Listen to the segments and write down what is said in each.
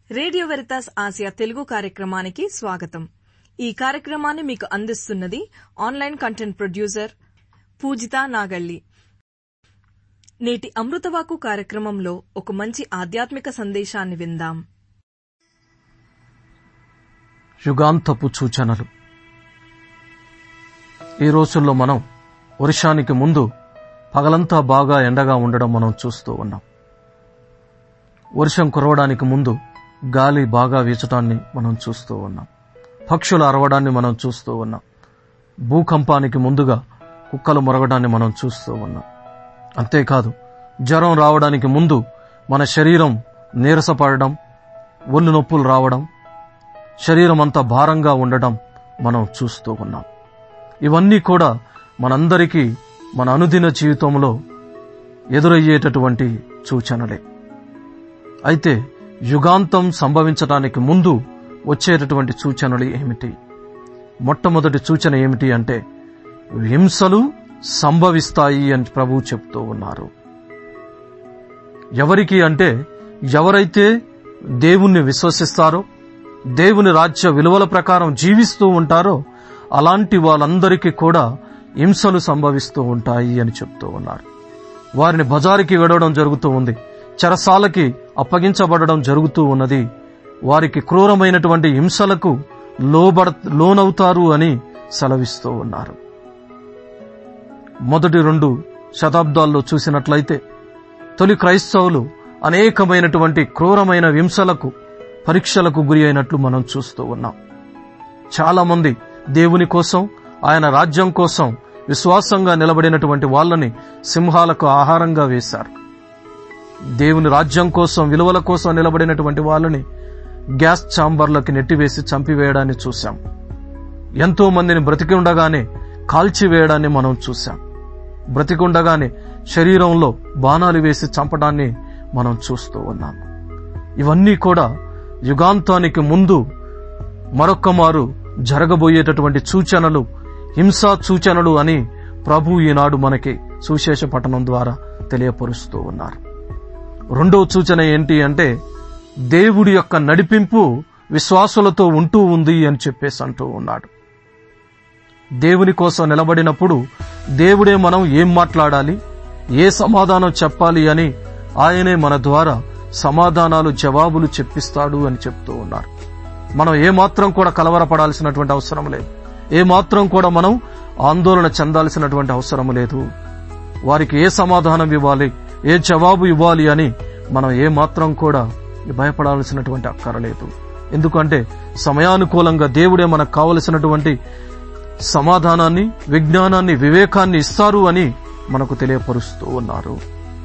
radio Veritas Asia Telugu కార్యక్రమానికి స్వాగతం ఈ కార్యక్రమాన్ని మీకు అందిస్తున్నది online content producer Poojitha Nagalli నేటి అమృతవాకు కార్యక్రమంలో ఒక మంచి ఆధ్యాత్మిక సందేశాన్ని విందాం యుగాంతపు సూచనలు ఈ రోజుల్లో మనం వర్షానికి ముందు పగలంతా బాగా ఎండగా ఉండడం మనం చూస్తూ ఉన్నాం వర్షం కురవడానికి ముందు గాలి బాగా వీచటాన్ని మనం చూస్తూ ఉన్నాం పక్షులు అరవడాన్ని మనం చూస్తూ ఉన్నాం భూకంపానికి ముందుగా కుక్కలు మొరగడాన్ని మనం చూస్తూ ఉన్నాం అంతేకాదు జ్వరం రావడానికి ముందు మన శరీరం నీరసపడడం ఒళ్ళు నొప్పులు రావడం శరీరం అంతా భారంగా ఉండడం మనం చూస్తూ ఉన్నాం ఇవన్నీ కూడా మనందరికీ మన అనుదిన జీవితంలో ఎదురయ్యేటటువంటి సూచనలే అయితే యుగాంతం సంభవించడానికి ముందు వచ్చేటటువంటి సూచనలు ఏమిటి మొట్టమొదటి సూచన ఏమిటి అంటే హింసలు సంభవిస్తాయి అని ప్రభువు చెప్తూ ఉన్నారు ఎవరికి అంటే ఎవరైతే దేవుణ్ణి విశ్వసిస్తారో దేవుని రాజ్య విలువల ప్రకారం జీవిస్తూ ఉంటారో అలాంటి వాళ్ళందరికీ కూడా హింసలు సంభవిస్తూ ఉంటాయి అని చెప్తూ ఉన్నారు వారిని బజారుకి వెడవడం జరుగుతూ ఉంది చెరసాలకి అప్పగించబడడం జరుగుతూ ఉన్నది వారికి క్రూరమైనటువంటి హింసలకు లోబడ లోనవుతారు అని సెలవిస్తూ ఉన్నారు మొదటి రెండు శతాబ్దాల్లో చూసినట్లయితే తొలి క్రైస్తవులు అనేకమైనటువంటి క్రూరమైన హింసలకు పరీక్షలకు గురి అయినట్లు మనం చూస్తూ ఉన్నాం చాలా మంది దేవుని కోసం ఆయన రాజ్యం కోసం విశ్వాసంగా నిలబడినటువంటి వాళ్ళని సింహాలకు ఆహారంగా వేశారు దేవుని రాజ్యం కోసం విలువల కోసం నిలబడినటువంటి వాళ్ళని గ్యాస్ ఛాంబర్లకి నెట్టివేసి చంపివేయడాన్ని చూశాం ఎంతో మందిని బ్రతికి ఉండగానే కాల్చివేయడాన్ని మనం చూశాం బ్రతికుండగానే శరీరంలో బాణాలు వేసి చంపడాన్ని మనం చూస్తూ ఉన్నాం ఇవన్నీ కూడా యుగాంతానికి ముందు మరొక్క మారు జరగబోయేటటువంటి సూచనలు హింసా సూచనలు అని ప్రభు ఈనాడు మనకి సుశేష పఠనం ద్వారా తెలియపరుస్తూ ఉన్నారు రెండవ సూచన ఏంటి అంటే దేవుడి యొక్క నడిపింపు విశ్వాసులతో ఉంటూ ఉంది అని చెప్పేసి అంటూ ఉన్నాడు దేవుని కోసం నిలబడినప్పుడు దేవుడే మనం ఏం మాట్లాడాలి ఏ సమాధానం చెప్పాలి అని ఆయనే మన ద్వారా సమాధానాలు జవాబులు చెప్పిస్తాడు అని చెప్తూ ఉన్నారు మనం ఏమాత్రం కూడా కలవరపడాల్సినటువంటి అవసరం లేదు ఏమాత్రం కూడా మనం ఆందోళన చెందాల్సినటువంటి అవసరం లేదు వారికి ఏ సమాధానం ఇవ్వాలి ఏ జవాబు ఇవ్వాలి అని మనం ఏమాత్రం కూడా భయపడాల్సినటువంటి అక్కరలేదు ఎందుకంటే సమయానుకూలంగా దేవుడే మనకు కావలసినటువంటి సమాధానాన్ని విజ్ఞానాన్ని వివేకాన్ని ఇస్తారు అని మనకు తెలియపరుస్తూ ఉన్నారు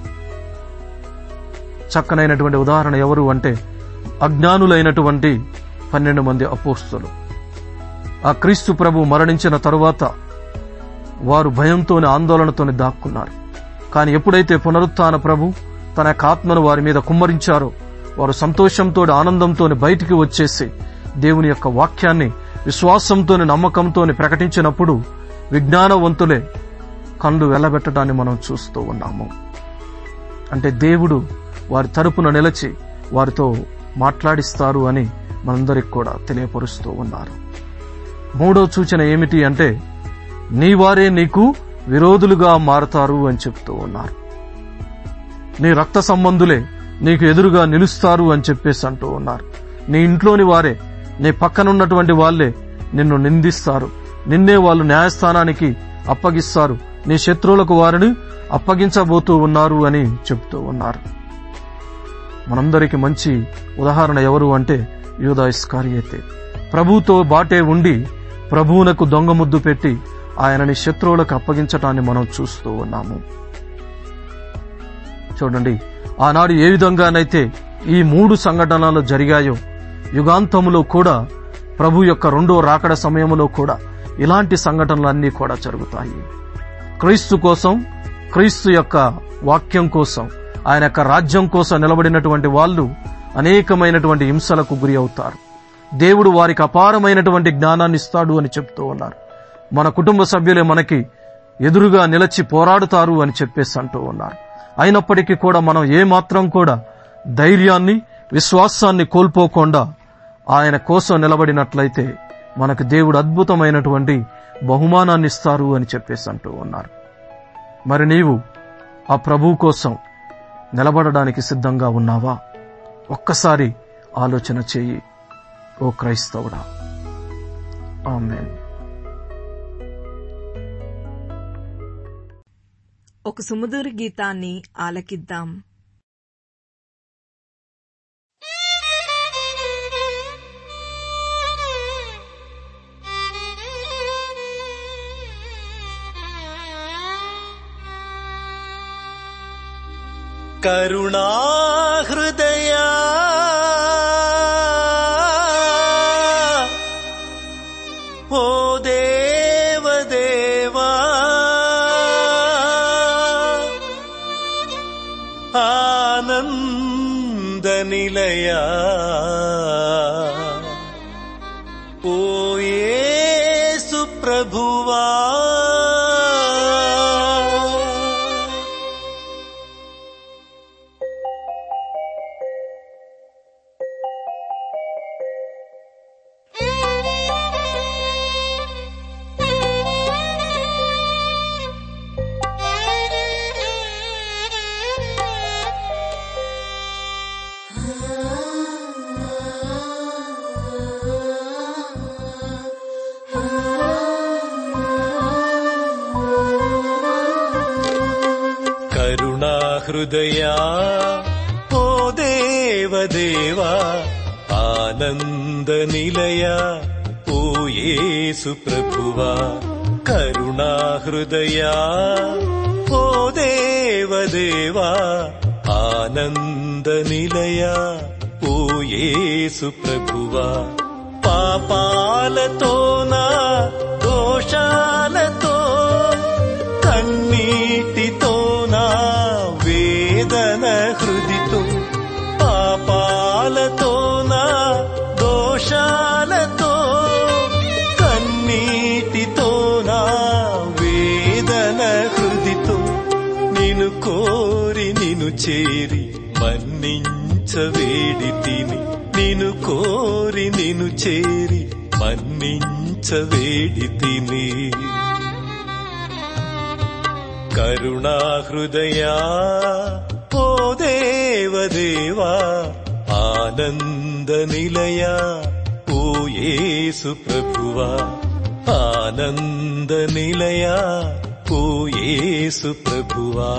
చక్కనైనటువంటి ఉదాహరణ ఎవరు అంటే అజ్ఞానులైనటువంటి పన్నెండు మంది అపోస్తులు ఆ క్రీస్తు ప్రభు మరణించిన తరువాత వారు భయంతోని ఆందోళనతోని దాక్కున్నారు కానీ ఎప్పుడైతే పునరుత్థాన ప్రభు తన యొక్క ఆత్మను వారి మీద కుమ్మరించారో వారు సంతోషంతో ఆనందంతో బయటికి వచ్చేసి దేవుని యొక్క వాక్యాన్ని విశ్వాసంతో నమ్మకంతో ప్రకటించినప్పుడు విజ్ఞానవంతులే కళ్ళు వెళ్ళబెట్టడాన్ని మనం చూస్తూ ఉన్నాము అంటే దేవుడు వారి తరపున నిలిచి వారితో మాట్లాడిస్తారు అని మనందరికి కూడా తెలియపరుస్తూ ఉన్నారు మూడో సూచన ఏమిటి అంటే నీ వారే నీకు విరోధులుగా మారతారు అని చెప్తూ ఉన్నారు నీ రక్త సంబంధులే నీకు ఎదురుగా నిలుస్తారు అని చెప్పేసి అంటూ ఉన్నారు నీ ఇంట్లోని వారే నీ పక్కనున్నటువంటి వాళ్లే నిన్ను నిందిస్తారు నిన్నే వాళ్ళు న్యాయస్థానానికి అప్పగిస్తారు నీ శత్రువులకు వారిని అప్పగించబోతూ ఉన్నారు అని చెప్తూ ఉన్నారు మనందరికి మంచి ఉదాహరణ ఎవరు అంటే యూదా ఇస్కారియతే ప్రభుతో బాటే ఉండి ప్రభువునకు దొంగ ముద్దు పెట్టి ఆయనని శత్రువులకు అప్పగించటాన్ని మనం చూస్తూ ఉన్నాము చూడండి ఆనాడు ఏ విధంగానైతే ఈ మూడు సంఘటనలు జరిగాయో యుగాంతములో కూడా ప్రభు యొక్క రెండో రాకడ సమయంలో కూడా ఇలాంటి సంఘటనలన్నీ కూడా జరుగుతాయి క్రీస్తు కోసం క్రీస్తు యొక్క వాక్యం కోసం ఆయన యొక్క రాజ్యం కోసం నిలబడినటువంటి వాళ్ళు అనేకమైనటువంటి హింసలకు గురి అవుతారు దేవుడు వారికి అపారమైనటువంటి జ్ఞానాన్ని ఇస్తాడు అని చెప్తూ ఉన్నారు మన కుటుంబ సభ్యులే మనకి ఎదురుగా నిలచి పోరాడుతారు అని చెప్పేసి అంటూ ఉన్నారు అయినప్పటికీ కూడా మనం ఏ మాత్రం కూడా ధైర్యాన్ని విశ్వాసాన్ని కోల్పోకుండా ఆయన కోసం నిలబడినట్లయితే మనకు దేవుడు అద్భుతమైనటువంటి బహుమానాన్ని ఇస్తారు అని చెప్పేసి అంటూ ఉన్నారు మరి నీవు ఆ ప్రభు కోసం నిలబడడానికి సిద్ధంగా ఉన్నావా ఒక్కసారి ఆలోచన చేయి ఓ క్రైస్తవుడా ఆమెన్ ఒక సుమధుర గీతాన్ని ఆలకిద్దాం కరుణాహృదయా ఓ దేవదేవా ఆనంద నిలయా ఓ యేసు ప్రభువా కరుణాహృదయా ఓ దేవదేవా ఆనంద నిలయా ఓ యేసు ప్రభువా కరుణాహృదయా ఓ దేవదేవా ఆనంద నిలయా ఓ యేసు ప్రభువా పాపాలతో నా దోషాలతో కన్నీటితో నా వేదన హృదితో పాపాలతో నా దోషాలతో కన్నీటితో నా వేదన హృదితో నిన్ను కోరి నిన్ను చేరి మన్నించవేడి తిని నిన్ను కోరి నిన్ను చేరి మన్నించవేడి తిని కరుణాహృదయా ఓ దేవదేవా ఆనంద నిలయా ఓ యేసు ప్రభువా ఆనంద నిలయా ఓ యేసు ప్రభువా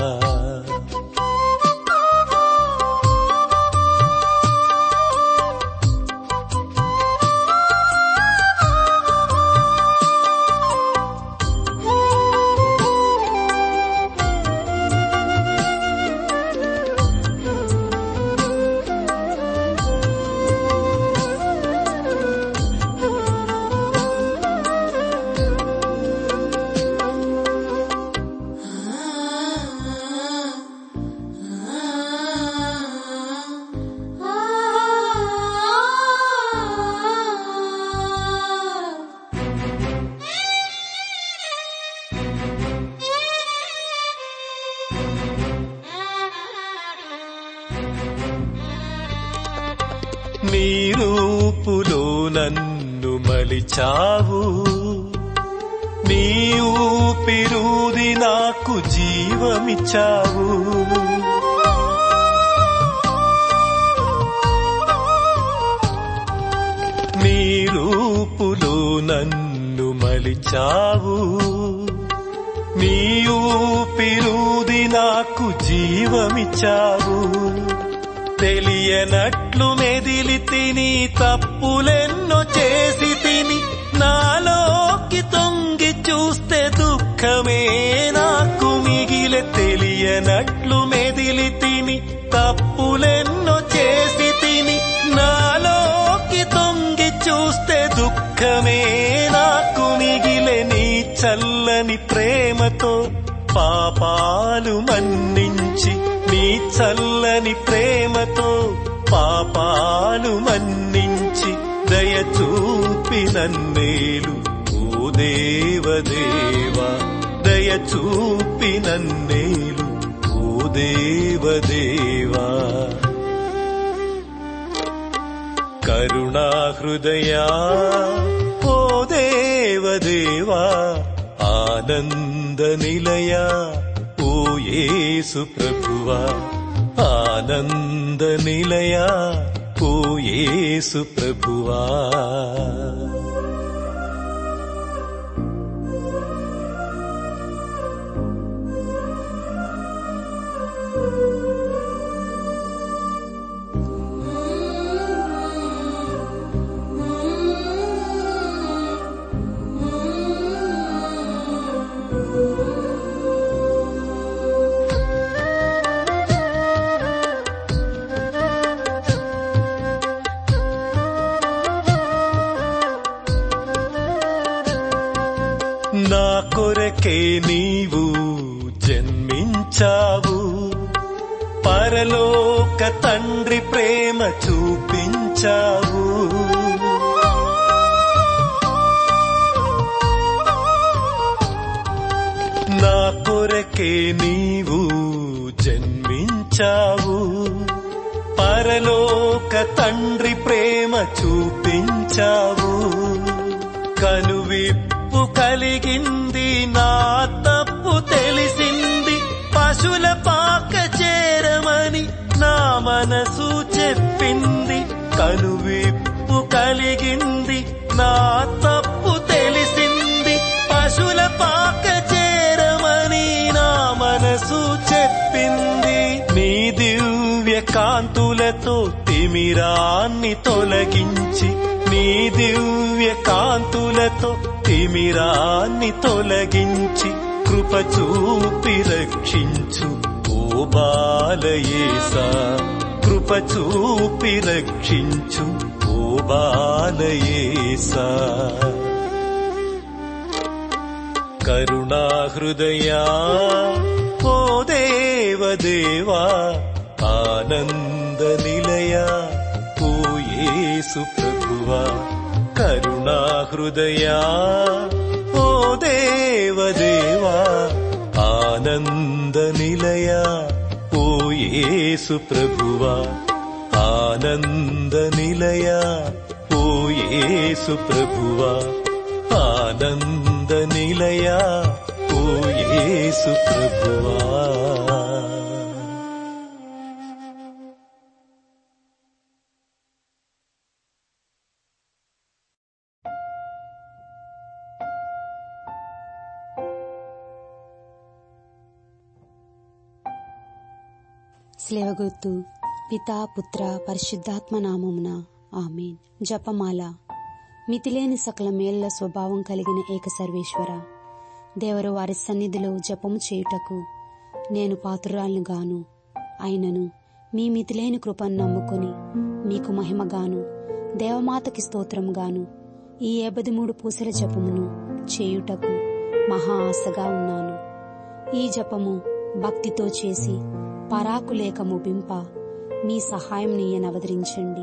నీ రూపులో నన్ను మలిచావు నీ ఊపిరూది నాకు జీవమిచ్చావు నీ రూపులో నన్ను మలిచావు నీ ఊపిరూది నాకు జీవమిచ్చావు తెలియనట్లు మెదిలి తిని తప్పులెన్నో చేసి తిని నాలోకి తొంగి చూస్తే దుఃఖమే నాకు మిగిలే తెలియనట్లు మెదిలి తిని తప్పులెన్నో చేసి తిని నాలోకి తొంగి చూస్తే దుఃఖమే నాకు మిగిలే నీ చల్లని ప్రేమతో పాపాలు మన్నించి నీ చల్లని ప్రేమతో పాపాలు మన్నించి దయ చూపి నన్నేలు ఓ దేవదేవా దయ చూపి నన్నేలు ఓ దేవదేవా కరుణా హృదయా ఓ దేవదేవా ఆనంద నిలయా ఓ యేసు ప్రభువా ఆనంద నిలయా ఓ యేసు ప్రభువా నా కొరకే నీవు జన్మించావు పరలోక తండ్రి ప్రేమ చూపించావు నా కొరకే నీవు జన్మించావు పరలోక తండ్రి ప్రేమ చూపించావు కనువిప్పు కలిగింది నా తప్పు తెలిసింది పశుల పాక చేరమని నా మనసు చెప్పింది కనువిప్పు కలిగింది నా తప్పు తెలిసింది పశుల పాక చేరమని నా మనసు చెప్పింది నీ దివ్య కాంతులతో తిమిరాన్ని తొలగించి నీ దివ్య కాంతులతో తిమిరాన్ని తొలగించి కృప చూపి రక్షించు ఓ బాలయేసా కృప చూపి రక్షించు ఓ బాలయేసా కరుణా హృదయా ఓ దేవదేవా ఆనంద నిలయా ఓ యేసు ప్రభువా కరుణా హృదయా ఓ దేవదేవా ఆనంద నిలయా ఓ యేసు ప్రభువా ఆనంద నిలయా ఓ యేసు ప్రభువా ఆనంద నిలయా ఓ యేసు ప్రభువా స్లేవగుర్తు పితా పుత్ర పరిశుద్ధాత్మ నామమున ఆమెన్ జపమాల మితిలేని సకల మేళ్ల స్వభావం కలిగిన ఏక సర్వేశ్వర దేవరు వారి సన్నిధిలో జపము చేయుటకు నేను పాత్రురాలను గాను అయినను మీ మితిలేని కృపను నమ్ముకొని మీకు మహిమగాను దేవమాతకి స్తోత్రము గాను ఈ ఏబది మూడు పూసల జపమును చేయుటకు మహా ఆశగా ఉన్నాను ఈ జపము భక్తితో చేసి పరాకులేక ముగింప మీ సహాయం నీయనవదరించండి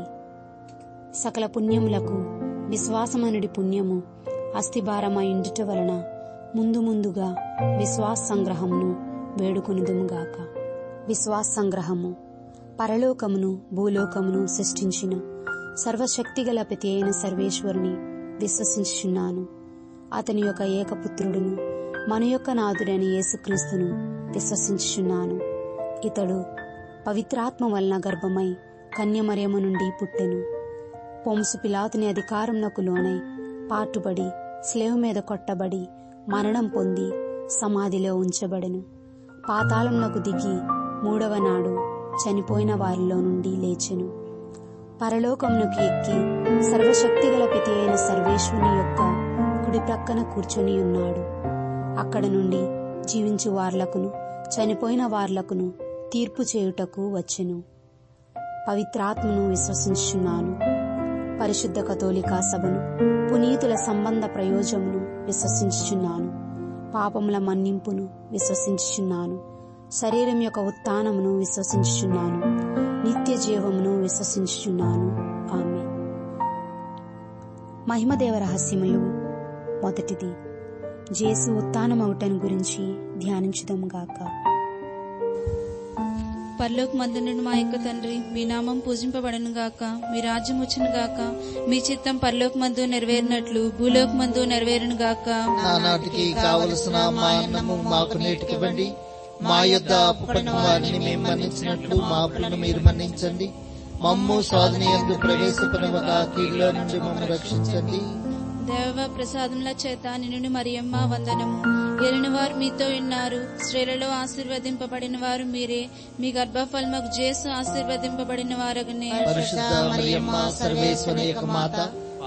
సకల పుణ్యములకు విశ్వాసమనుడి పుణ్యము అస్థిభారమైండుట వలన ముందు ముందుగా విశ్వాస సంగ్రహమును వేడుకొనుదుముగాక విశ్వాస సంగ్రహము పరలోకమును భూలోకమును సృష్టించిన సర్వశక్తిగల ప్రతి అయిన సర్వేశ్వరుని విశ్వసించుచున్నాను అతని యొక్క ఏకపుత్రుడును మన యొక్క నాథుడైన యేసుక్రీస్తును విశ్వసించుచున్నాను ఇతడు పవిత్రాత్మ వలన గర్భమై కన్యమరియము నుండి పుట్టెను పొంసు పిలాతుని అధికారంలోకి లోనై పాటుబడి స్లేవ్ మీద కొట్టబడి మరణం పొంది సమాధిలో ఉంచబడెను పాతాళంలోకి దిగి మూడవ నాడు చనిపోయిన వారిలో నుండి లేచెను పరలోకమునకు ఎక్కి సర్వశక్తిగల పితి అయిన సర్వేశ్వరుని యొక్క కుడి ప్రక్కన కూర్చొని ఉన్నాడు అక్కడ నుండి జీవించు వార్లకును చనిపోయిన వార్లకును తీర్పు చేయుటకు వచ్చెను పవిత్రాత్మను విశ్వసించున్నాను పరిశుద్ధ కథోలికా సభను పునీతుల సంబంధ ప్రయోజమును విశ్వసించుచున్నాను పాపముల మన్నింపును విశ్వసించుచున్నాను శరీరం యొక్క ఉత్థానమును విశ్వసించుచున్నాను నిత్య జీవమును విశ్వసించుచున్నాను ఆమె మహిమదేవ రహస్యములు మొదటిది జేసు ఉత్థానమవుటను గురించి ధ్యానించుదాం గాక పరలోక మందునుడు మా యొక్క తండ్రి మీ నామం పూజింపబడను గాక మీ రాజ్యం వచ్చును గాక మీ చిత్తం పరలోక మందు నెరవేరినట్లు భూలోక మందు నెరవేరును గాక నానాటికి కావలసిన మా అన్నము మాకు నేటికివ్వండి మా యొద్ద అప్పుపడిన వారిని మేము మన్నించినట్లు మా అప్పులను మీరు మన్నించండి మమ్ము సాధన ఎందు ప్రవేశపడవక కీడులో నుండి మమ్మల్ని రక్షించండి దేవ ప్రసాదముల చేత నిన్ను మరియమ్మ వందనము ఎరిన వారు మీతో ఉన్నారు స్త్రీలలో ఆశీర్వదింపబడిన వారు మీరే మీ గర్భఫలముకు జేసు ఆశీర్వదింపబడిన వారగనే పరిశుద్ధ మరియమ్మ సర్వేశ్వరి యొక్క మాత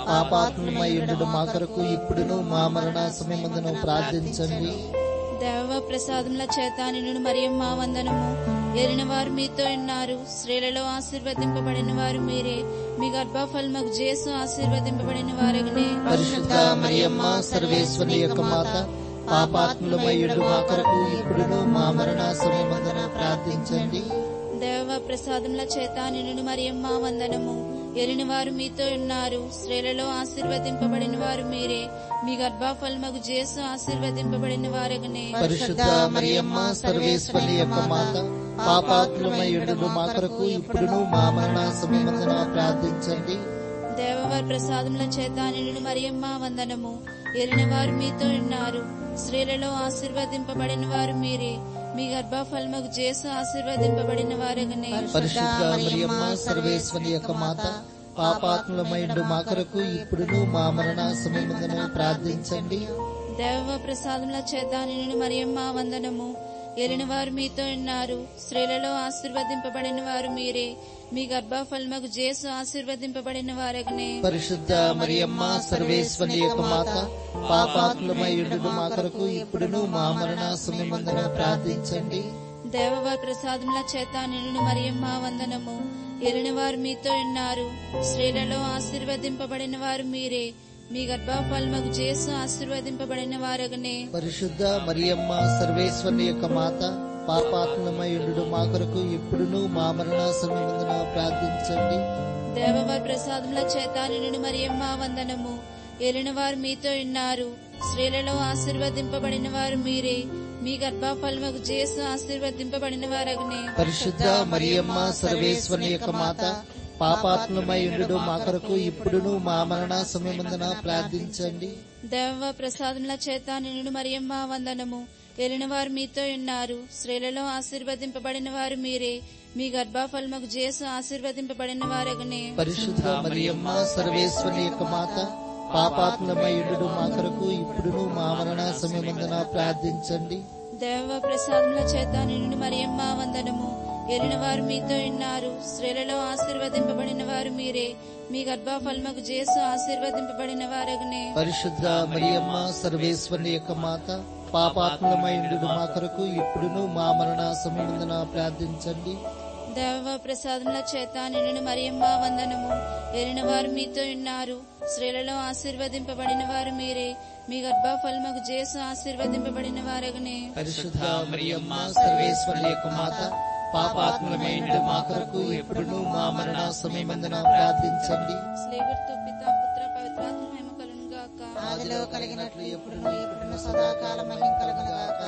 పాపాత్మయుడు మా కొరకు ఇప్పుడును మా మరణ సమయమందును ప్రార్థించండి దేవ ప్రసాదముల చేత నిన్ను మరియమ్మ వందనము ఎరిన వారు మీతో ఉన్నారు స్త్రీలలో ఆశీర్వదింపబడిన వారు మీరే మీ గర్భఫలముకు జేసు ఆశీర్వదింపబడిన వారగనే పరిశుద్ధ మరియమ్మ సర్వేశ్వరి యొక్క మాత పాపాత్ములమయ్యుడు మా కొరకు ఇప్పుడును మా మరణ సమయమందున ప్రార్థించండి దేవ ప్రసాదముల చేత నిన్ను మరియమ్మ వందనము ఎరిని వారు మీతో ఉన్నారు స్త్రీలలో ఆశీర్వదింపబడిన వారు మీరే మీ గర్భఫలమగు జేసు ఆశీర్వదింపబడిన వారగనే పరిశుద్ధ మరియమ్మ సర్వేశ్వరి యొక్క మాత పాపాత్ములమయ్యుడు మా కొరకు ఇప్పుడును మా మరణ సమయమందున ప్రార్థించండి దేవవారి ప్రసాదముల చేత నిన్ను మరియమ్మ వందనము ఎరిన వారు మీతో ఉన్నారు స్త్రీలలో ఆశీర్వదింపబడిన వారు మీరే మీ గర్భఫలమగు జేసు ఆశీర్వదింపబడిన వారగనే పరిశుద్ధ మరియమ్మ సర్వేశ్వరి యొక్క మాత పాపాత్ములమైండు మా కొరకు ఇప్పుడును మా మరణ సమయమందున ప్రార్థించండి దేవ ప్రసాదముల చేత నిన్ను మరియమ్మ వందనము ఎరిన వారు మీతో ఉన్నారు స్త్రీలలో ఆశీర్వదింపబడిన వారు మీరే మీ గర్భఫలమగు జేసు ఆశీర్వదింపబడిన వారగనే పరిశుద్ధ మరియమ్మ సర్వేశ్వరి యొక్క మాత పాపాత్ములమైండు మా కొరకు ఇప్పుడును మా మరణ సమయమందున ప్రార్థించండి దేవవారి ప్రసాదముల చేత నిన్ను మరియమ్మ వందనము ఎరిన వారు మీతో ఉన్నారు స్త్రీలలో ఆశీర్వదింపబడిన వారు మీరే మీ గర్భఫలమగు జేసు ఆశీర్వదింపబడిన వారగనే పరిశుద్ధ మరియమ్మ సర్వేశ్వరి యొక్క మాత పాపాత్ములమైండు మా కొరకు ఇప్పుడును మా మరణ సమయమందున ప్రార్థించండి దేవవారి ప్రసాదముల చేత నిన్ను మరియమ్మ వందనము ఎరిన వారు మీతో ఉన్నారు స్త్రీలలో ఆశీర్వదింపబడిన వారు మీరే మీ గర్భఫలమగు జేసు ఆశీర్వదింపబడిన వారగనే పరిశుద్ధ మరియమ్మ సర్వేశ్వరి యొక్క మాత పాపాత్మమైండు మా కొరకు ఇప్పుడును మా మరణ సమయమందున ప్రార్థించండి దేవ ప్రసాదముల చేత నిన్ను మరియమ్మ వందనము ఎరిన వారు మీతో ఉన్నారు స్త్రీలలో ఆశీర్వదింపబడిన వారు మీరే మీ గర్భఫలమగు జేసు ఆశీర్వదింపబడిన వారగనే పరిశుద్ధ మరియమ్మ సర్వేశ్వరి యొక్క మాత పాపాత్మమైండు మా కొరకు ఇప్పుడును మా మరణ సమయమందున ప్రార్థించండి దేవ ప్రసాదముల చేత నిన్ను మరియమ్మ వందనము ఎరిన వారు మీతో ఉన్నారు స్త్రీలలో ఆశీర్వదింపబడిన వారు మీరే మీ గర్భఫలమగు జేసు ఆశీర్వదింపబడిన వారగనే పరిశుద్ధ మరియమ్మ సర్వేశ్వరి యొక్క మాత పాపాత్మమైండు మా కొరకు ఇప్పుడును మా మరణ సమయమందున ప్రార్థించండి దేవ ప్రసాదముల చేత నిన్ను మరియమ్మ వందనము ఎరిన వారు మీతో ఉన్నారు స్త్రీలలో ఆశీర్వదింపబడిన వారు మీరే మీ గర్భఫలమగు జేసు ఆశీర్వదింపబడిన వారగనే పరిశుద్ధ మరియమ్మ సర్వేశ్వరి యొక్క మాత పాపాత్మలమైండు మా కొరకు ఎప్పుడును మా మరణ సమయమందున ప్రార్థించండి స్లేవర్తో పిత పుత్ర పవిత్రాత్మ మహిమ కలును గాక ఆదిలో కలిగినట్లు ఎప్పుడును ఎప్పుడును సదాకాలం మహిమ కలుగుగాక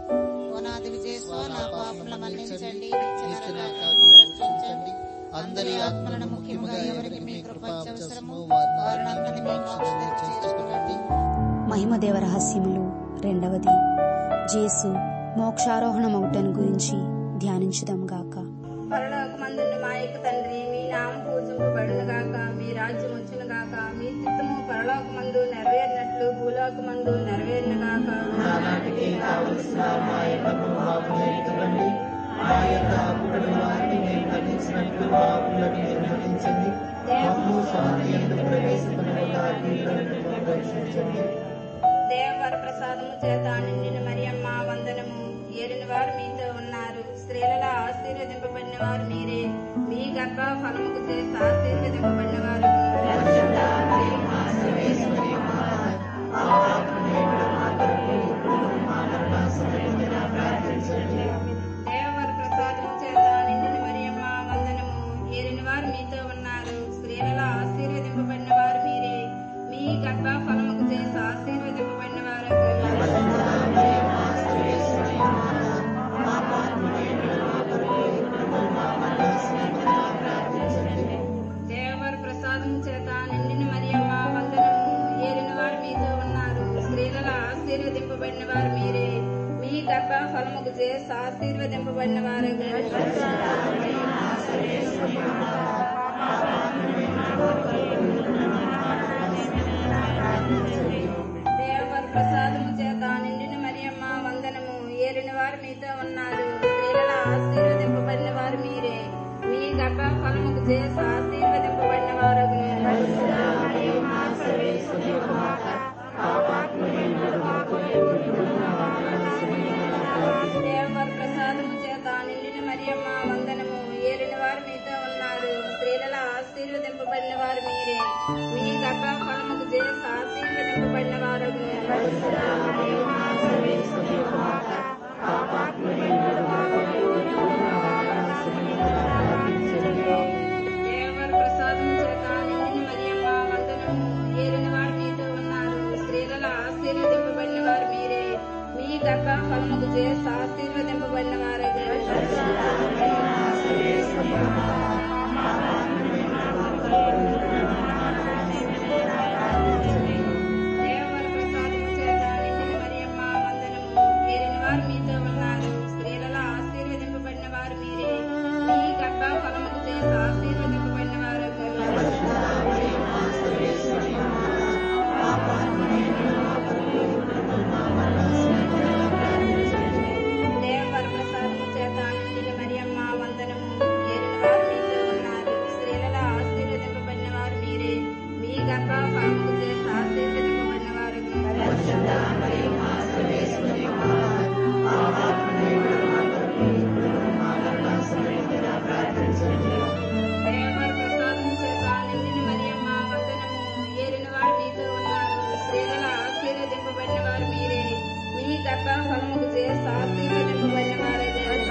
ఓనాది విజయస్వ నా పాపములను మన్నించండి నిత్య నా కాపుదల రక్షించండి అందరి ఆత్మలను ముఖ్యముగా ఎవరికి మీ కృప అవసరమో వారిని మీ క్షేమంగా చేర్చుకోనండి మహిమదేవ రహస్యములు రెండవది జేసు మోక్షారోహణమౌటను గురించి ధ్యానించుదాం గాక పరలోకమందున్న మా యొక్క తండ్రి మీ నామం పూజింపబడును గాక మీ రాజ్యం వచ్చును గాక మీ చిత్తము పరలోకమందు నెరవేరినట్లు భూలోకమందు నెరవేరును గాక నానాటికి కావలసిన మా ఇళ్లను మాకు నేర్చుకోండి మా యొక్క అప్పుడైన వారిని మేము ఖండించినట్లు మా అప్పులను మీరు ఖండించండి మమ్ము స్వామి ఎందుకు ప్రవేశపడిన రక్షించండి దేవవర ప్రసాదము చేత నిండిన మరియమ్మ వందనము ఏలిన వారు మీతో ఉన్నారు స్త్రీలలో ఆశీర్వదింపబడిన వారు మీరే మీ గర్భ ఫలముకు చేసి ఆశీర్వదింపబడిన వారు దేవవర ప్రసాదము చేత నిండిన మరియమ్మ వందనము ఏలిన వారు మీతో ఉన్నారు స్త్రీలలో ఆశీర్వదింపబడిన వారు మీరే మీ గర్భ ఫలముకు చేసి ఆశీర్వదింపబడిన వారు దేవవర ప్రసాదం చేత నిండిన మరియమ్మ వందనము ఏలిన వారు మీతో ఉన్నారు స్త్రీలలో ఆశీర్వదింపబడిన వారు మీరే మీ గర్భ ఫలముకు చేసి ఆశీర్వదింపబడిన వారు దేవర ప్రసాదము చేత నిండిన మరియమ్మ వందనము ఏలిన వారు మీతో ఉన్నారు స్త్రీలలో ఆశీర్వదింపబడిన వారు మీరే మీ గర్భ ఫలముకు చేసి ఆశీర్వదింపబడిన వారు దేవర ప్రసాదము చేత నిండిన మరియమ్మ వందనము ఏలిన వారు మీతో ఉన్నారు స్త్రీలలో ఆశీర్వదింపబడిన వారు మీరే మీ గర్భ ఫలముకు చేసి ఆశీర్వదింపబడిన వారు దేవర ప్రసాదము చేత నిండిన మరియమ్మ వందనము ఏలిన వారు మీతో ఉన్నారు స్త్రీలలో ఆశీర్వదింపబడిన వారు మీరే మీ గర్భ ఫలముకు చేసి ఆశీర్వదింపబడిన వారు దేవర ప్రసాదము చేత నిండిన మరియమ్మ వందనము ఏలిన వారు మీతో ఉన్నారు స్త్రీలలో ఆశీర్వదింపబడిన వారు మీరే మీ గర్భ ఫలముకు చేసి ఆశీర్వదింపబడిన వారు దేవర ప్రసాదము చేత నిండిన మరియమ్మ వందనము ఏలిన వారు మీతో ఉన్నారు స్త్రీలలో ఆశీర్వదింపబడిన వారు మీరే మీ గర్భ ఫలముకు చేసి ఆశీర్వదింపబడిన వారు దేవర ప్రసాదము చేత నిండిన మరియమ్మ వందనము ఏలిన వారు మీతో ఉన్నారు స్త్రీలలో ఆశీర్వదింపబడిన వారు మీరే మీ గర్భ ఫలముకు చేసి ఆశీర్వదింపబడిన వారు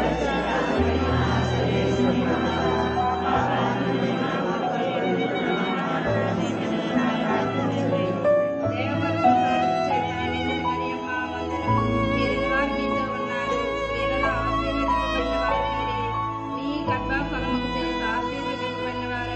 దేవర ప్రసాదము చేత నిండిన మరియమ్మ వందనము ఏలిన వారు మీతో ఉన్నారు స్త్రీలలో ఆశీర్వదింపబడిన వారు మీరే మీ గర్భ ఫలముకు చేసి ఆశీర్వదింపబడిన వారు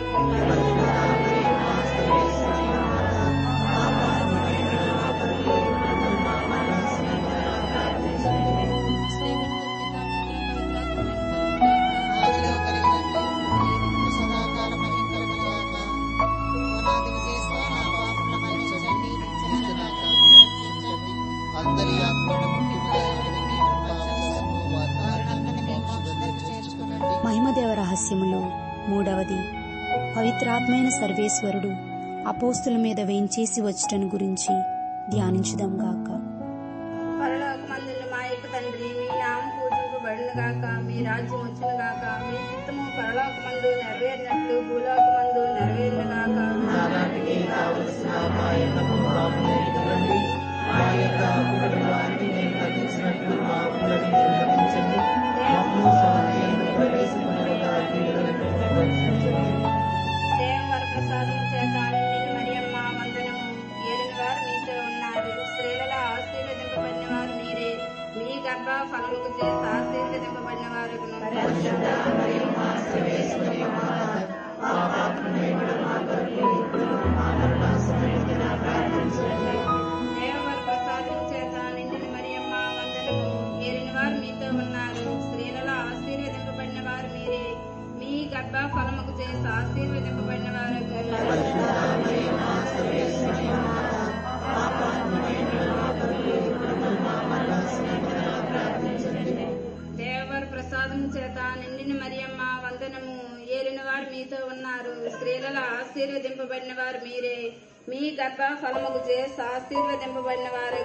ఆదిలో కలిగినట్లు ఇప్పుడు సదాకాలం కలుగుగాక పునాది చేసిన నా పాపముల మన్నించండి నిత్యమైన నా పాపములను రక్షించండి అందరి ఆత్మలను ముఖ్యముగా ఎవరిని మీ కృపావచనము వారిని మోక్షంలోకి చేర్చుకునండి మహిమదేవ రహస్యములో మూడవది పవిత్రాత్మైన సర్వేశ్వరుడు అపోస్తుల మీద వేంచేసి వచ్చటను గురించి ధ్యానించుదాం గాక పరలోకమందున్న మా యొక్క తండ్రి మీ నామం పూజింపబడును గాక మీ రాజ్యం వచ్చును గాక మీ చిత్తము పరలోకమందు నెరవేరినట్లు భూలోకమందు నెరవేరును గాక నానాటికి కావలసిన మా యొక్క పాపం నేర్చుకోండి మా యొక్క అప్పుల వారిని మేము తగ్గించినట్లు మా అప్పులను మీరు తగ్గించండి మమ్ము స్వాధీనం ప్రవేశించిన దేవర ప్రసాదము చేత నిండిన మరియమ్మ వందనము ఏలిన వారు మీతో ఉన్నారు స్త్రీలలో ఆశీర్వదింపబడిన వారు మీరే మీ గర్భ ఫలముకు చేసి ఆశీర్వదింపబడిన వారు దేవర ప్రసాదము చేత నిండిన మరియమ్మ వందనము ఏలిన వారు మీతో ఉన్నారు స్త్రీలలో ఆశీర్వదింపబడిన వారు మీరే మీ గర్భ ఫలముకు చేసి ఆశీర్వదింపబడిన వారు దేవర ప్రసాదం చేత నిండిన మరియమ్మ వందనము ఏలిన వారు మీతో ఉన్నారు స్త్రీలలో ఆశీర్వదింపబడిన వారు మీరే మీ గర్భ ఫలముకు చేసి ఆశీర్వదింపబడిన వారు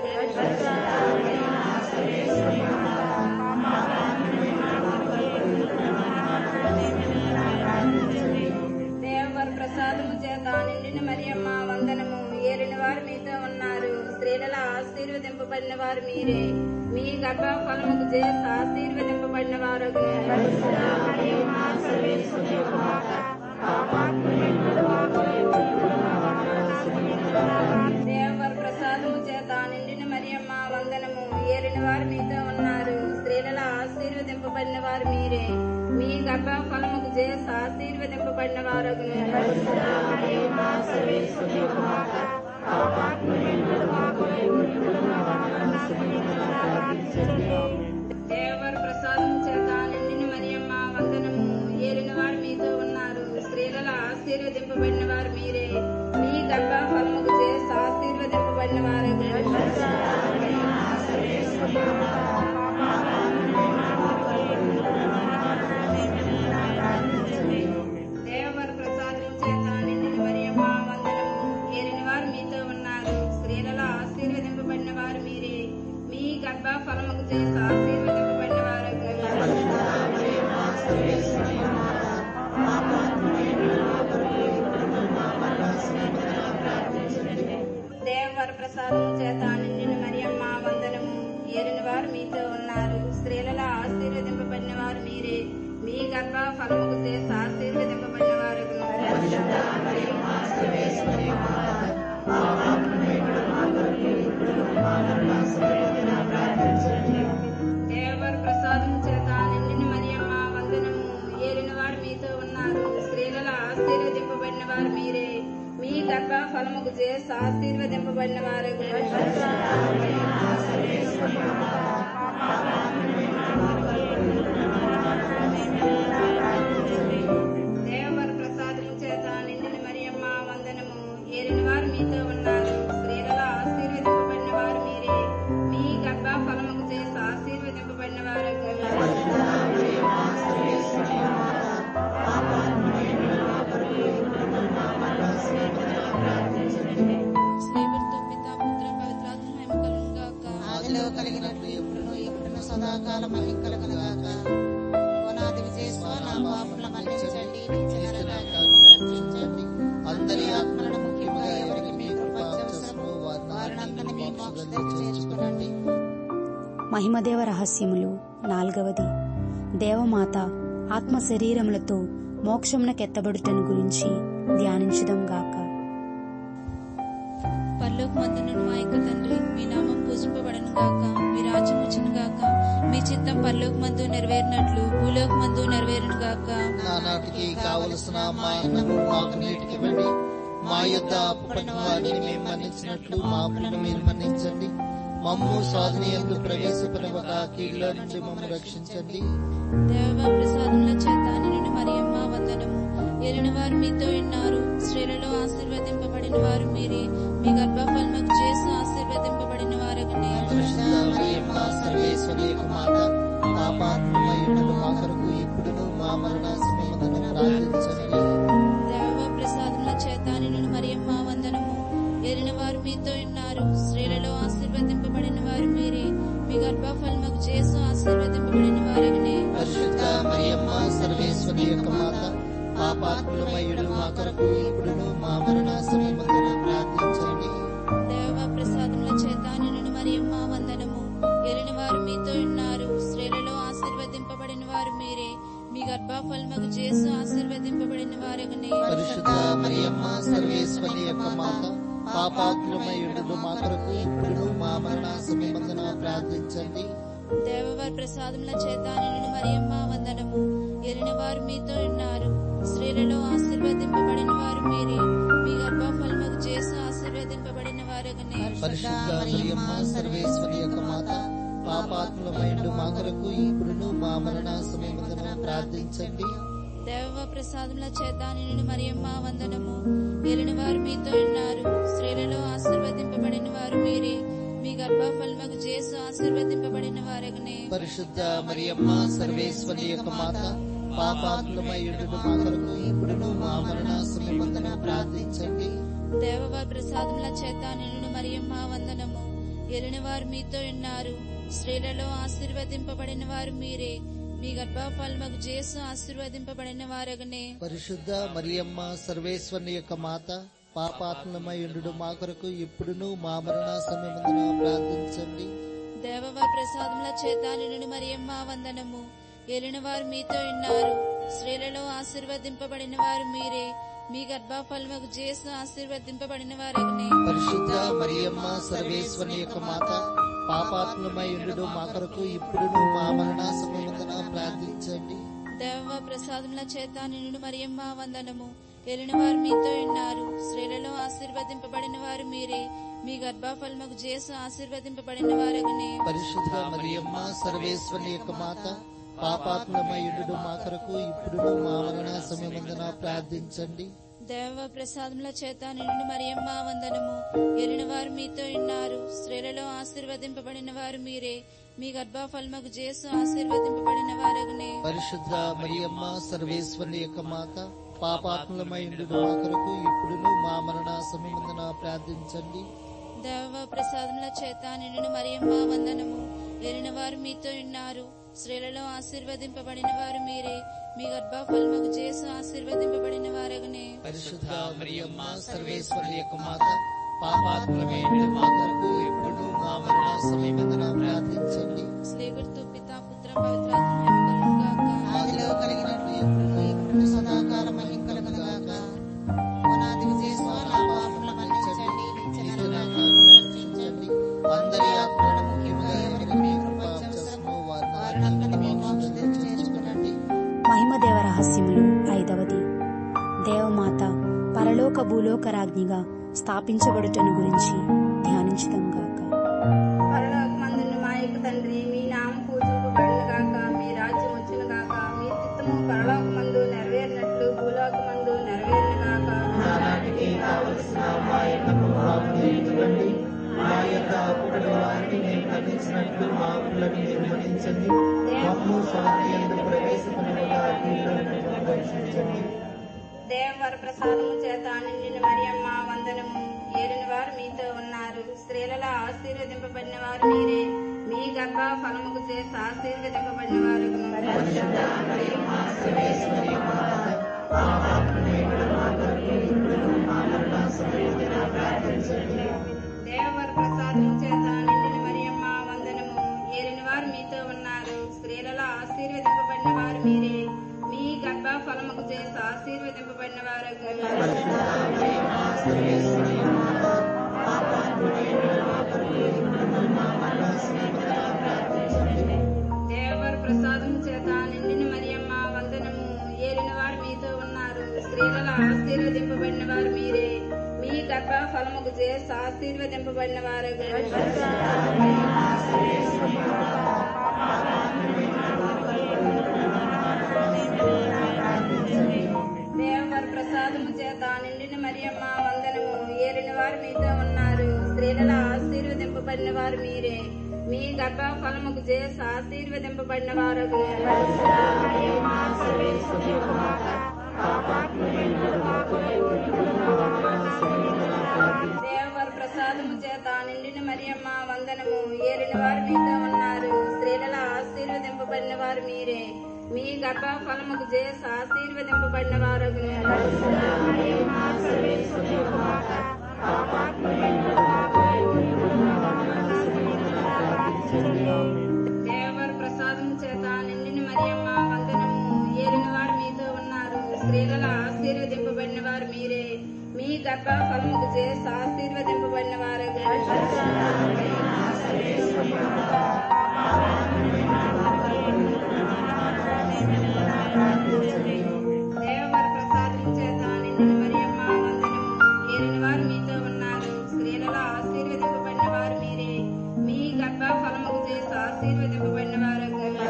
దేవర ప్రసాదము చేత నిండిన మరియమ్మ వందనము ఏలిన వారు మీతో ఉన్నారు స్త్రీలలో ఆశీర్వదింపబడిన వారు మీరే మీ గర్భ ఫలముకు చేసి ఆశీర్వదింపబడిన వారు దేవర ప్రసాదము చేత నిండిన మరియమ్మ వందనము ఏలిన వారు మీతో ఉన్నారు స్త్రీలలో ఆశీర్వదింపబడిన వారు మీరే మీ గర్భ ఫలముకు చేసి ఆశీర్వదింపబడిన వారు సర్వేశ్వరి యొక్క మాత పాపాత్మయుడు మా కొరకు ఇప్పుడు మా మరణ సమయమున ప్రార్థించండి దేవర ప్రసాదం చేత నిండిన మరియమ్మ వందనము ఏలిన వారు మీతో ఉన్నారు స్త్రీలలో ఆశీర్వదింపబడిన వారు మీరే మీ గర్భ ఫలముకు చేసి ఆశీర్వదింపబడిన వారు దేవర ప్రసాదం చేత నిండిన మరియమ్మ వందనము ఏలిన వారు మీతో ఉన్నారు స్త్రీలలో ఆశీర్వదింపబడిన వారు మీరే మీ గర్భ ఫలముకు చేసి ఆశీర్వదింపబడిన వారు దేవర ప్రసాదము చేత నిండిన మరియమ్మ వందనము ఏలిన వారు మీతో ఉన్నారు స్త్రీలలో ఆశీర్వదింపబడిన వారు మీరే మీ గర్భ ఫలముకు చేసి ఆశీర్వదింపబడిన వారు దేవర ప్రసాదం చేత నిండిన మరియమ్మ వందనము ఏలిన వారు మీతో ఉన్నారు స్త్రీలలో ఆశీర్వదింపబడిన వారు మీరే మీ గర్భ ఫలముకు చేసి ఆశీర్వదింపబడిన వారు దేవర ప్రసాదము చేత నిండిన మరియమ్మ వందనము ఏలిన వారు మీతో ఉన్నారు స్త్రీలలో ఆశీర్వదింపబడిన వారు మీరే మీ గర్భ ఫలముకు చేసి ఆశీర్వదింపబడిన వారు శ్రీవర్తో పిత పుత్ర పవిత్రాత్మ మహిమ కలుగును గాక ఆదిలో కలిగినట్లు ఎప్పుడును ఎప్పుడును సదాకాలం మహిమ కలుగునుగాక పునాది విజయస్వ నా పాపముల మన్నించండి నిత్య నరకాగ్ని రక్షించండి అందరి ఆత్మలను ముఖ్యముగా ఎవరికి మీ కృప అవసరమో వారిని మీ మోక్షంలో చేర్చుకునండి మహిమదేవ రహస్యములు నాల్గవది దేవమాత ఆత్మ శరీరములతో మోక్షమునకెత్తబడుటను గురించి ధ్యానించుదాం గాక పరలోక మందును మా యొక్క తండ్రి మీ నామం పూజింపబడను గాక మీ రాజ్యం వచ్చును గాక మీ చిత్తం పరలోక మందు నెరవేరినట్లు భూలోక మందు నెరవేరును గాక నానాటికి కావలసిన మా అన్నము మాకు నీటికి ఇవ్వండి మా యొద్ద అప్పుపడిన వారిని మేము మన్నించినట్లు మా అప్పులను మీరు మన్నించండి మమ్ము సాధన ఎందు ప్రవేశపడవక కీళ్ళ నుంచి మమ్మల్ని రక్షించండి దేవ ప్రసాదముల చేత నిన్ను మరియమ్మ వందనము ఎరిన వారు మీతో ఉన్నారు స్త్రీలలో ఆశీర్వదింపబడిన వారు మీరే మీ గర్భఫలముకు చేసి ఆశీర్వదింపబడిన వారగనే పరిశుద్ధ మరియమ్మ సర్వేశ్వరి యొక్క మాత పాపాత్మయుడు మా కొరకు ఇప్పుడును మా మరణ సమయమున ప్రార్థించండి దేవ ప్రసాదముల చేత నిన్ను మరియమ్మ వందనము ఎరిన వారు మీతో ఉన్నారు స్త్రీలలో ఆశీర్వదింపబడిన వారు మీరే మీ గర్భఫలముకు చేసి ఆశీర్వదింపబడిన వారగనే పరిశుద్ధ మరియమ్మ సర్వేశ్వరి యొక్క మాత పాపాత్మయుడు మా కొరకు ఇప్పుడును మా మరణ సమయమున ప్రార్థించండి దేవ ప్రసాదముల చేత నిన్ను మరియమ్మ వందనము ఎరిన వారు మీతో ఉన్నారు స్త్రీలలో ఆశీర్వదింపబడిన వారు మీరే మీ గర్భఫలముకు చేసి ఆశీర్వదింపబడిన వారగనే పరిశుద్ధ మరియమ్మ సర్వేశ్వరి యొక్క మాత పాపాత్మయుడు మా కొరకు ఇప్పుడును మా మరణ సమయమున ప్రార్థించండి దేవవారి ప్రసాదముల చేత నిన్ను మరియమ్మ వందనము ఎరిన వారు మీతో ఉన్నారు స్త్రీలలో ఆశీర్వదింపబడిన వారు మీరే మీ గర్భఫలముకు చేసి ఆశీర్వదింపబడిన వారగనే పరిశుద్ధ మరియమ్మ సర్వేశ్వరి యొక్క మాత పాపాత్మయుడు మా కొరకు ఇప్పుడును మా మరణ సమయమున ప్రార్థించండి దేవ ప్రసాదముల చేత నిన్ను మరియమ్మ వందనము ఎరిన వారు మీతో ఉన్నారు స్త్రీలలో ఆశీర్వదింపబడిన వారు మీరే మీ గర్భఫలముకు చేసి ఆశీర్వదింపబడిన వారగనే పరిశుద్ధ మరియమ్మ సర్వేశ్వరి యొక్క మాత పాపాత్మయుడు మా కొరకు ఇప్పుడును మా మరణ సమయమున ప్రార్థించండి దేవవారి ప్రసాదముల చేత నిన్ను మరియమ్మ వందనము ఎరిన వారు మీతో ఉన్నారు స్త్రీలలో ఆశీర్వదింపబడిన వారు మీరే మీ గర్భఫలముకు చేసి ఆశీర్వదింపబడిన వారగనే పరిశుద్ధ మరియమ్మ సర్వేశ్వరుని యొక్క మాత పాపాత్మయుడు మా కొరకు ఇప్పుడును మా మరణ సమయమున ప్రార్థించండి దేవవారి ప్రసాదముల చేత నిన్ను మరియమ్మ వందనము ఎలిన వారు మీతో ఉన్నారు స్త్రీలలో ఆశీర్వదింపబడిన వారు మీరే మీ గర్భఫలముకు చేసి ఆశీర్వదింపబడిన వారగనే పరిశుద్ధ మరియమ్మ సర్వేశ్వరుని యొక్క మాత పాపాత్మయుడు మా కొరకు ఇప్పుడును మా మరణ సమయమున ప్రార్థించండి దేవ ప్రసాదముల చేత నిన్ను మరియమ్మ వందనము ఎలిన వారు మీతో ఉన్నారు స్త్రీలలో ఆశీర్వ ఆశీర్వదింపబడిన వారు మీరే మీ గర్భఫలముకు చేసు ఆశీర్వదింపబడిన వారగునే పరిశుద్ధ మరియమ్మ సర్వేశ్వరి యొక్క మాత పాపాత్మయుడు మా కొరకు ఇప్పుడు మా మరణ సమయమందున ప్రార్థించండి దేవ ప్రసాదముల చేత నిండు మరియమ్మ వందనము ఎరిన వారు మీతో ఉన్నారు స్త్రీలలో ఆశీర్వదింపబడిన వారు మీరే మీ గర్భఫలముకు చేసు ఆశీర్వదింపబడిన వారగునే పరిశుద్ధ మరియమ్మ సర్వేశ్వరి యొక్క మాత పాపాత్మయుడు మా కొరకు ఇప్పుడు మా మరణ సమయమందున ప్రార్థించండి దేవ ప్రసాదముల చేత నిండు మరియమ్మ వందనము ఎరిన వారు మీతో ఉన్నారు స్త్రీలలో ఆశీర్వదింపబడిన వారు మీరే మీ గర్భఫలముకు చేసు ఆశీర్వదింపబడిన వారగునే పరిశుద్ధ మరియమ్మ సర్వేశ్వరి యొక్క మాత పాపాత్మయుడు మా కొరకు ఇప్పుడు మా మరణ సమయమందున ప్రార్థించండి స్నేహితు పిత పుత్ర పవిత్రాత్మ ఆదిలో కలిగినట్లు ఎప్పుడును ఇప్పుడు సదాకాలం మహిమ కలుగునుగాక పునాది విజయస్వ నా పాపముల మన్నించండి నిత్య నరకాగ్ని రక్షించండి అందరి ఆత్మలను ముఖ్యముగా ఎవరికి మీ కృప అవసరమో వారిని మీ మోక్షం చేర్చుకునండి మహిమదేవ రహస్యములు ఐదవది దేవమాత పరలోక భూలోక రాజ్ఞిగా స్థాపించబడుటను గురించి ధ్యానించుదాం గాక పరలోకమందున్న మా యొక్క తండ్రి మీ నామం పూజింపబడును గాక మీ రాజ్యం వచ్చును గాక మీ చిత్తము పరలోకమందు నెరవేరినట్లు భూలోకమందు నెరవేరును గాక నానాటికి కావలసిన మా యొక్క ప్రభావం ఇవ్వండి మా యొక్క అప్పుడైన వారిని మేము ఖండించినట్లు మా అప్పులను నిర్మలించండి మమ్ము శాంతి ఎందుకు ప్రవేశపడినగా రక్షించండి దేవవర ప్రసాదము చేత నిండిన మరియమ్మ వందనము ఏలిన వారు మీతో ఉన్నారు స్త్రీలలో ఆశీర్వదింపబడిన వారు మీరే మీ గర్భ ఫలముకు చేసి ఆశీర్వదింపబడిన వారు దేవవర ప్రసాదము చేత నిండిన మరియమ్మ వందనము ఏలిన వారు మీతో ఉన్నారు స్త్రీలలో ఆశీర్వదింపబడిన వారు మీరే మీ గర్భ ఫలముకు చేసి ఆశీర్వదింపబడిన వారు దేవర ప్రసాదం చేత నిండిన మరియమ్మ వందనము ఏలిన వారు మీతో ఉన్నారు స్త్రీలలో ఆశీర్వదింపబడిన వారు మీరే మీ గర్భ ఫలముకు చేసి ఆశీర్వదింపబడిన వారు దేవర ప్రసాదము చేత నిండిన మరియమ్మ వందనము ఏలిన వారు మీతో ఉన్నారు స్త్రీలలో ఆశీర్వదింపబడిన వారు మీరే మీ గర్భ ఫలముకు చేసి ఆశీర్వదింపబడిన వారు దేవర ప్రసాదము చేత నిండిన మరియమ్మ వందనము ఏలిన వారు మీతో ఉన్నారు స్త్రీలలో ఆశీర్వదింపబడిన వారు మీరే మీ గర్భ ఫలముకు చేసి ఆశీర్వదింపబడిన వారు దేవర ప్రసాదము చేత నిండిన మరియమ్మ వందనము ఏలిన వారు మీతో ఉన్నారు స్త్రీలలో ఆశీర్వదింపబడిన వారు మీరే మీ గర్భ ఫలముకు చేసి ఆశీర్వదింపబడిన వారు దేవర ప్రసాదము చేత నిండిన మరియమ్మ వందనము ఏలిన వారు మీతో ఉన్నారు స్త్రీలలో ఆశీర్వదింపబడిన వారు మీరే మీ గర్భ ఫలముకు చేసి ఆశీర్వదింపబడిన వారు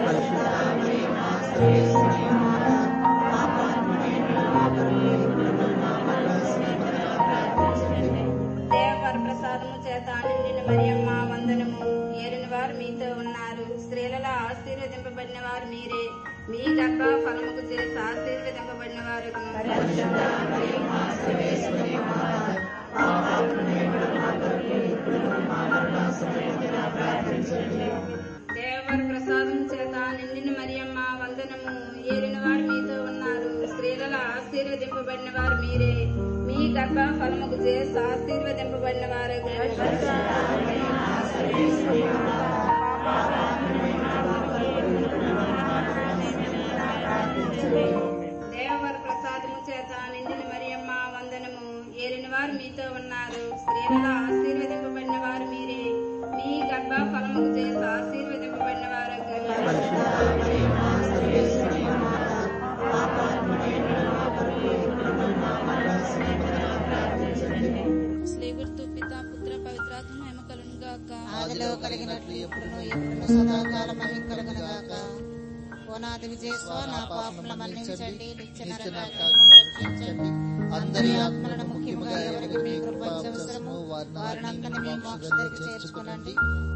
దేవర ప్రసాదము చేత నిండిన మరియమ్మ వందనము ఏలిన వారు మీతో ఉన్నారు స్త్రీలలో ఆశీర్వదింపబడిన వారు మీరే మీ గర్భ ఫలముకు చేసి ఆశీర్వదింపబడిన వారు దేవర ప్రసాదం చేత నిండిన మరియమ్మ వందనము ఏలిన వారు మీతో ఉన్నారు స్త్రీలలో ఆశీర్వదింపబడిన వారు మీరే మీ గర్భ ఫలముకు చేసి ఆశీర్వదింపబడిన వారు దేవర ప్రసాదము చేత నిండిన మరియమ్మ వందనము ఏలిన వారు మీతో ఉన్నారు స్త్రీలలో ఆశీర్వదింపబడిన వారు మీరే మీ గర్భ ఫలముకు చేసి ఆశీర్వదింపబడిన వారు పరిశుద్ధాత్మ మహిమ కలును గాక ఆదిలో కలిగినట్లు ఎప్పుడును ఎప్పుడును సదాకాలం మహిమ కలుగునుగాక ఓనాది విజయస్వ నా పాపములను మన్నించండి నిత్య నరకాగ్ని రక్షించండి అందరి ఆత్మలను ముఖ్యముగా ఎవరికి మీ కృప అవసరము వారినందరినీ మీ మోక్ష దగ్గర చేర్చుకునండి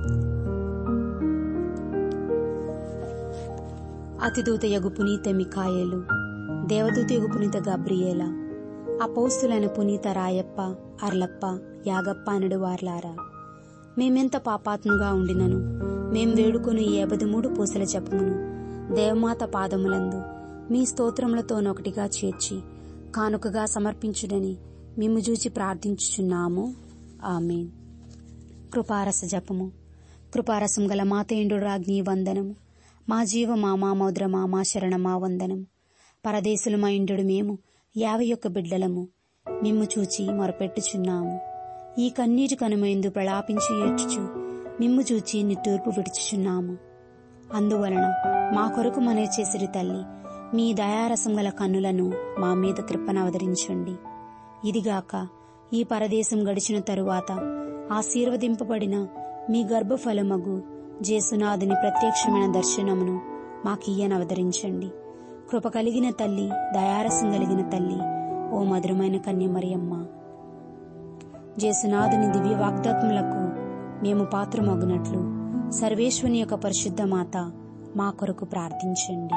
అతిదూత యగు పునీత మికాయేలు దేవదూత యగు పునీత గబ్రియేల అపౌస్తులైన పునీత రాయప్ప అర్లప్ప యాగప్ప అనడు వార్లారా మేమెంత పాపాత్ముగా ఉండినను మేం వేడుకొని ఈ మూడు పూసల జపమును దేవమాత పాదములందు మీ స్తోత్రములతోనొకటిగా చేర్చి కానుకగా సమర్పించుడని మిమ్ము చూచి ప్రార్థించుచున్నాము ఆమెన్ కృపారస జపము కృపారసం గల మాతేండు రాజ్ఞి వందనము మా జీవ మా మామోద్ర మా మా శరణ మా వందనము పరదేశులు మా ఇండు మేము యాభై ఒక్క బిడ్డలము మిమ్ము చూచి మొరపెట్టుచున్నాము ఈ కన్నీటి కనుమైందు ప్రలాపించి ఏడ్చుచు మిమ్ము చూచి నిట్టూర్పు విడుచుచున్నాము అందువలన మా కొరకు మనే చేసిరి తల్లి మీ దయారసం గల కన్నులను మా మీద కృపనవదరించండి ఇదిగాక ఈ పరదేశం గడిచిన తరువాత ఆశీర్వదింపబడిన మీ గర్భఫలమగు జేసునాథుని ప్రత్యక్షమైన దర్శనమును మాకియ్యనవదరించండి కృప కలిగిన తల్లి దయారసం కలిగిన తల్లి ఓ మధురమైన కన్యమరియమ్మ జేసునాథుని దివ్య వాగ్దాత్ములకు మేము పాత్రమగునట్లు సర్వేశ్వని యొక్క పరిశుద్ధ మాత మా కొరకు ప్రార్థించండి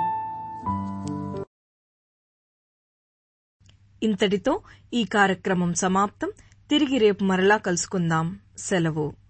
ఇంతటితో ఈ కార్యక్రమం సమాప్తం తిరిగి రేపు మరలా కలుసుకుందాం సెలవు